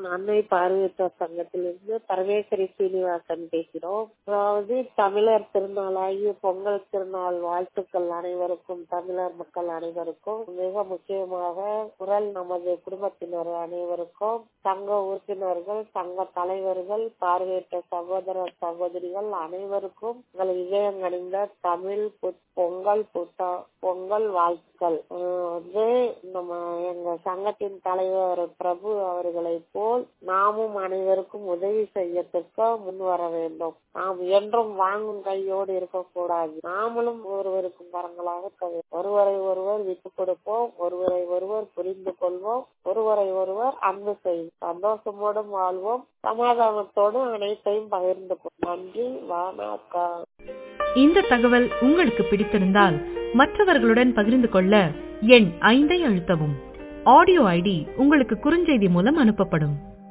அன்னை பார்வையற்றோர் சங்கத்திலிருந்து பரமேஸ்வரி சீனிவாசன் பேசுகிறோம் அதாவது தமிழர் திருநாளாகிய பொங்கல் திருநாள் வாழ்த்துக்கள் அனைவருக்கும் தமிழர் மக்கள் அனைவருக்கும் மிக முக்கியமாக குரல் நமது குடும்பத்தினர் அனைவருக்கும் சங்க உறுப்பினர்கள் சங்க தலைவர்கள் பார்வையற்ற சகோதர சகோதரிகள் அனைவருக்கும் உங்கள் விஜயங்கணிந்த தமிழ் பொங்கல் புத்தா பொங்கல் வாழ்த்துக்கள் வந்து நம்ம எங்க சங்கத்தின் தலைவர் பிரபு அவர்களை போல் நாமும் அனைவருக்கும் உதவி செய்யறதுக்கு முன் வர வேண்டும் நாம் என்றும் வாங்கும் கையோடு இருக்கக்கூடாது நாமளும் ஒருவருக்கு மரங்களாக ஒருவரை ஒருவர் விட்டு கொடுப்போம் ஒருவரை ஒருவர் புரிந்து கொள்வோம் ஒருவரை ஒருவர் அன்பு செய்வோம் சந்தோஷமோடும் வாழ்வோம் சமாதானத்தோடு அனைத்தையும் பகிர்ந்து கொள்வோம் நன்றி வணக்கம் இந்த தகவல் உங்களுக்கு பிடித்திருந்தால் மற்றவர்களுடன் பகிர்ந்து கொள்ள எண் ஐந்தை அழுத்தவும் ஆடியோ ஐடி உங்களுக்கு குறுஞ்செய்தி மூலம் அனுப்பப்படும்